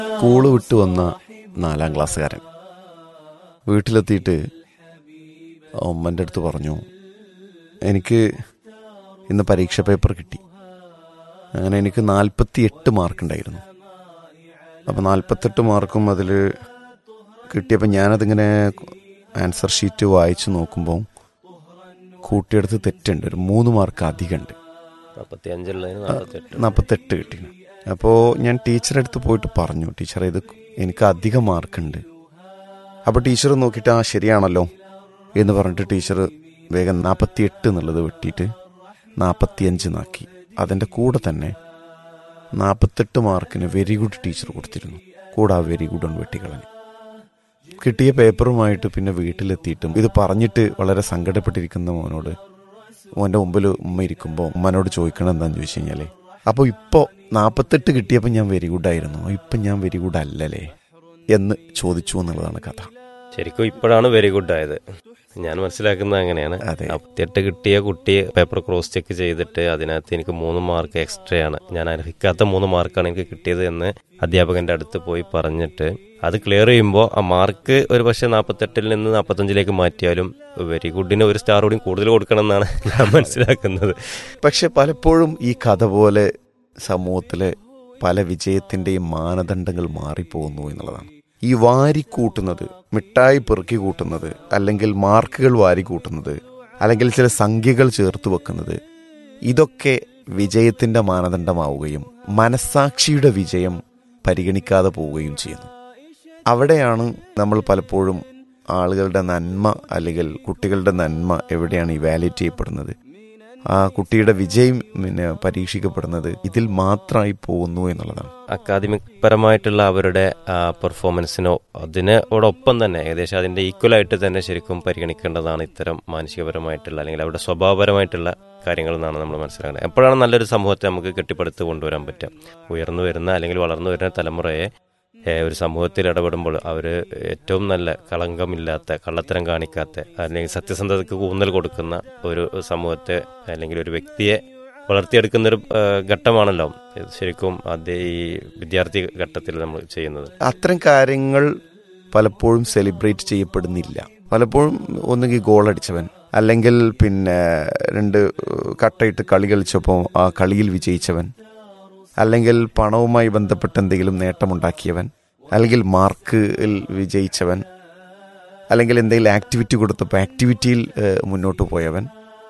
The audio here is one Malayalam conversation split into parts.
സ്കൂള് വിട്ട് വന്ന നാലാം ക്ലാസ്സുകാരൻ വീട്ടിലെത്തിയിട്ട് ഉമ്മൻ്റെ അടുത്ത് പറഞ്ഞു എനിക്ക് ഇന്ന് പരീക്ഷ പേപ്പർ കിട്ടി അങ്ങനെ എനിക്ക് നാൽപ്പത്തി എട്ട് മാർക്ക് ഉണ്ടായിരുന്നു അപ്പോൾ നാൽപ്പത്തെട്ട് മാർക്കും അതിൽ കിട്ടിയപ്പോൾ ഞാനതിങ്ങനെ ആൻസർ ഷീറ്റ് വായിച്ച് നോക്കുമ്പോൾ കൂട്ടിയെടുത്ത് തെറ്റുണ്ട് ഒരു മൂന്ന് മാർക്ക് അധികമുണ്ട് നാൽപ്പത്തി അഞ്ചുള്ളതിന് നാൽപ്പത്തെട്ട് നാൽപ്പത്തെട്ട് കിട്ടി അപ്പോൾ ഞാൻ ടീച്ചറെ അടുത്ത് പോയിട്ട് പറഞ്ഞു ടീച്ചറെ ഇത് എനിക്ക് അധികം മാർക്കുണ്ട് അപ്പോൾ ടീച്ചർ നോക്കിയിട്ട് ആ ശരിയാണല്ലോ എന്ന് പറഞ്ഞിട്ട് ടീച്ചർ വേഗം നാൽപ്പത്തിയെട്ട് എന്നുള്ളത് വെട്ടിയിട്ട് നാൽപ്പത്തിയഞ്ച് നാക്കി അതിൻ്റെ കൂടെ തന്നെ നാൽപ്പത്തെട്ട് മാർക്കിന് വെരി ഗുഡ് ടീച്ചർ കൊടുത്തിരുന്നു കൂടെ ആ വെരി ഗുഡ് ഒന്ന് വെട്ടിക്കളഞ്ഞു കിട്ടിയ പേപ്പറുമായിട്ട് പിന്നെ വീട്ടിലെത്തിയിട്ടും ഇത് പറഞ്ഞിട്ട് വളരെ സങ്കടപ്പെട്ടിരിക്കുന്ന മോനോട് മോൻ്റെ മുമ്പിൽ ഉമ്മ ഇരിക്കുമ്പോൾ ഉമ്മനോട് ചോദിക്കണം എന്താന്ന് ചോദിച്ചു കഴിഞ്ഞാൽ അപ്പോൾ ഇപ്പോൾ നാൽപ്പത്തെട്ട് കിട്ടിയപ്പോൾ ഞാൻ വെരി ഗുഡ് ആയിരുന്നു ഇപ്പം ഞാൻ വെരി ഗുഡ് അല്ലല്ലേ എന്ന് ചോദിച്ചു എന്നുള്ളതാണ് കഥ ശരിക്കും ഇപ്പോഴാണ് വെരി ഗുഡ് ആയത് ഞാൻ മനസ്സിലാക്കുന്നത് അങ്ങനെയാണ് അതെ. നാൽപ്പത്തിയെട്ട് കിട്ടിയ കുട്ടി പേപ്പർ ക്രോസ് ചെക്ക് ചെയ്തിട്ട് അതിനകത്ത് എനിക്ക് മൂന്ന് മാർക്ക് എക്സ്ട്രാ ആണ് ഞാൻ അർഹിക്കാത്ത മൂന്ന് മാർക്കാണ് എനിക്ക് കിട്ടിയത് എന്ന് അധ്യാപകന്റെ അടുത്ത് പോയി പറഞ്ഞിട്ട് അത് ക്ലിയർ ചെയ്യുമ്പോൾ ആ മാർക്ക് ഒരു പക്ഷേ നാൽപ്പത്തെട്ടിൽ നിന്ന് നാൽപ്പത്തഞ്ചിലേക്ക് മാറ്റിയാലും വെരി ഗുഡിന് ഒരു സ്റ്റാർ കൂടി കൂടുതൽ കൊടുക്കണം എന്നാണ് ഞാൻ മനസ്സിലാക്കുന്നത് പക്ഷെ പലപ്പോഴും ഈ കഥ പോലെ സമൂഹത്തിലെ പല വിജയത്തിൻ്റെയും മാനദണ്ഡങ്ങൾ മാറിപ്പോകുന്നു എന്നുള്ളതാണ് ഈ വാരിക്കൂട്ടുന്നത് മിഠായി പെറുക്കി കൂട്ടുന്നത് അല്ലെങ്കിൽ മാർക്കുകൾ വാരിക്കൂട്ടുന്നത് അല്ലെങ്കിൽ ചില സംഖ്യകൾ ചേർത്ത് വെക്കുന്നത് ഇതൊക്കെ വിജയത്തിൻ്റെ മാനദണ്ഡമാവുകയും മനസാക്ഷിയുടെ വിജയം പരിഗണിക്കാതെ പോവുകയും ചെയ്യുന്നു അവിടെയാണ് നമ്മൾ പലപ്പോഴും ആളുകളുടെ നന്മ അല്ലെങ്കിൽ കുട്ടികളുടെ നന്മ എവിടെയാണ് ഇവാലുവേറ്റ് ചെയ്യപ്പെടുന്നത് ആ കുട്ടിയുടെ വിജയം പിന്നെ പരീക്ഷിക്കപ്പെടുന്നത് ഇതിൽ മാത്രമായി പോകുന്നു എന്നുള്ളതാണ് അക്കാദമിക് പരമായിട്ടുള്ള അവരുടെ പെർഫോമൻസിനോ അതിനോടൊപ്പം തന്നെ ഏകദേശം അതിന്റെ ഈക്വൽ ആയിട്ട് തന്നെ ശരിക്കും പരിഗണിക്കേണ്ടതാണ് ഇത്തരം മാനസികപരമായിട്ടുള്ള അല്ലെങ്കിൽ അവരുടെ സ്വഭാവപരമായിട്ടുള്ള കാര്യങ്ങൾ എന്നാണ് നമ്മൾ മനസ്സിലാക്കുന്നത് എപ്പോഴാണ് നല്ലൊരു സമൂഹത്തെ നമുക്ക് കെട്ടിപ്പടുത്ത് കൊണ്ടുവരാൻ പറ്റുക ഉയർന്നു വരുന്ന അല്ലെങ്കിൽ വളർന്നു വരുന്ന തലമുറയെ ഏഹ്, ഒരു സമൂഹത്തിൽ ഇടപെടുമ്പോൾ അവർ ഏറ്റവും നല്ല കളങ്കമില്ലാത്ത കള്ളത്തരം കാണിക്കാത്ത അല്ലെങ്കിൽ സത്യസന്ധതയ്ക്ക് ഊന്നൽ കൊടുക്കുന്ന ഒരു സമൂഹത്തെ അല്ലെങ്കിൽ ഒരു വ്യക്തിയെ വളർത്തിയെടുക്കുന്ന ഒരു ഘട്ടമാണല്ലോ ഇത് ശരിക്കും അതേ ഈ വിദ്യാർത്ഥി ഘട്ടത്തിൽ നമ്മൾ ചെയ്യുന്നത് അത്തരം കാര്യങ്ങൾ പലപ്പോഴും സെലിബ്രേറ്റ് ചെയ്യപ്പെടുന്നില്ല പലപ്പോഴും ഒന്നുകിൽ ഗോൾ അടിച്ചവൻ അല്ലെങ്കിൽ പിന്നെ രണ്ട് കട്ടയിട്ട് കളി കളിച്ചപ്പോൾ ആ കളിയിൽ വിജയിച്ചവൻ അല്ലെങ്കിൽ പണവുമായി ബന്ധപ്പെട്ട് എന്തെങ്കിലും നേട്ടമുണ്ടാക്കിയവൻ അല്ലെങ്കിൽ മാർക്കിൽ വിജയിച്ചവൻ അല്ലെങ്കിൽ എന്തെങ്കിലും ആക്ടിവിറ്റി കൊടുത്തപ്പോൾ ആക്ടിവിറ്റിയിൽ ഏഹ്, മുന്നോട്ട് പോയവൻ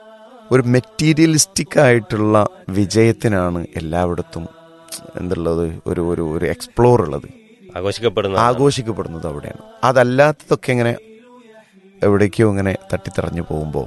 ഒരു മെറ്റീരിയലിസ്റ്റിക് ആയിട്ടുള്ള വിജയത്തിനാണ് എല്ലായിടത്തും എന്തുള്ളത് ഒരു ഒരു ഒരു എക്സ്പ്ലോർ ഉള്ളത് ആഘോഷിക്കപ്പെടുന്ന ആഘോഷിക്കപ്പെടുന്നത് അവിടെയാണ് അതല്ലാത്തതൊക്കെ ഇങ്ങനെ എവിടേക്കോ ഇങ്ങനെ തട്ടിത്തറഞ്ഞു പോകുമ്പോൾ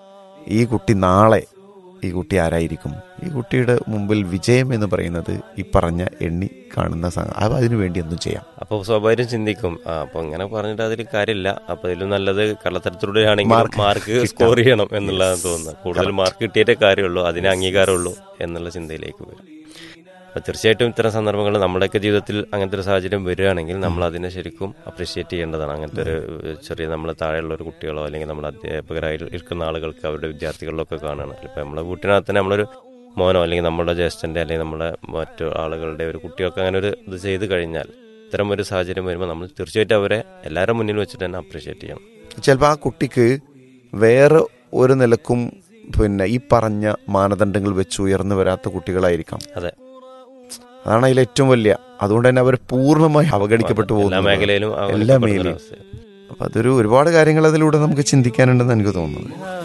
ഈ കുട്ടി നാളെ ഈ കുട്ടി ആരായിരിക്കും ഈ കുട്ടിയുടെ മുമ്പിൽ വിജയം എന്ന് പറയുന്നത് ഈ പറഞ്ഞ എണ്ണി കാണുന്ന സ- അത് അതിനു വേണ്ടി എന്തും ചെയ്യാം അപ്പോൾ സ്വാഭാവികം ചിന്തിക്കും ആ അപ്പൊ ഇങ്ങനെ പറഞ്ഞിട്ട് അതിൽ കാര്യമില്ല അപ്പൊ ഇതിലും നല്ലത് കള്ളത്തരത്തിലൂടെ ആണെങ്കിൽ മാർക്ക് മാർക്ക് സ്കോർ ചെയ്യണം എന്നുള്ളതാണ് തോന്നുന്നത് കൂടുതൽ മാർക്ക് കിട്ടിയിട്ടേ കാര്യമുള്ളൂ അതിന് അംഗീകാരമുള്ളൂ എന്നുള്ള ചിന്തയിലേക്ക് വരും അപ്പൊ തീർച്ചയായിട്ടും ഇത്തരം സന്ദർഭങ്ങൾ നമ്മുടെയൊക്കെ ജീവിതത്തിൽ അങ്ങനത്തെ ഒരു സാഹചര്യം വരികയാണെങ്കിൽ നമ്മൾ അതിനെ ശരിക്കും അപ്രീഷിയേറ്റ് ചെയ്യേണ്ടതാണ് അങ്ങനത്തെ ഒരു ചെറിയ നമ്മൾ താഴെയുള്ള ഒരു കുട്ടികളോ അല്ലെങ്കിൽ നമ്മുടെ അധ്യാപകരായി ഇരിക്കുന്ന ആളുകൾക്ക് അവരുടെ വിദ്യാർത്ഥികളിലൊക്കെ കാണുകയാണ് ഇപ്പൊ നമ്മളെ വീട്ടിനകത്ത് തന്നെ നമ്മളൊരു മോനോ അല്ലെങ്കിൽ നമ്മുടെ ജ്യേഷ്ഠന്റെ അല്ലെങ്കിൽ നമ്മുടെ മറ്റു ആളുകളുടെ ഒരു കുട്ടികൾക്ക് അങ്ങനെ ഒരു ഇത് ചെയ്ത് കഴിഞ്ഞാൽ ഇത്തരം ഒരു സാഹചര്യം വരുമ്പോൾ നമ്മൾ തീർച്ചയായിട്ടും അവരെ എല്ലാവരുടെ മുന്നിൽ വെച്ചിട്ട് തന്നെ അപ്രീഷിയേറ്റ് ചെയ്യണം ചിലപ്പോൾ ആ കുട്ടിക്ക് വേറെ ഒരു നിലക്കും പിന്നെ ഈ പറഞ്ഞ മാനദണ്ഡങ്ങൾ വെച്ച് ഉയർന്നു വരാത്ത കുട്ടികളായിരിക്കാം അതെ അതാണ് അതിൽ ഏറ്റവും വലിയ അതുകൊണ്ട് തന്നെ അവർ പൂർണ്ണമായി അവഗണിക്കപ്പെട്ടു എല്ലാ പോകുന്നു മേഖലയിലും എല്ലാ അവഗണിക്കപ്പെടുന്ന ഒരു മേഖലയും അവസ്ഥയാണ്. അപ്പൊ അതൊരു ഒരുപാട് കാര്യങ്ങൾ അതിലൂടെ നമുക്ക് ചിന്തിക്കാനുണ്ടെന്ന് എനിക്ക് തോന്നുന്നു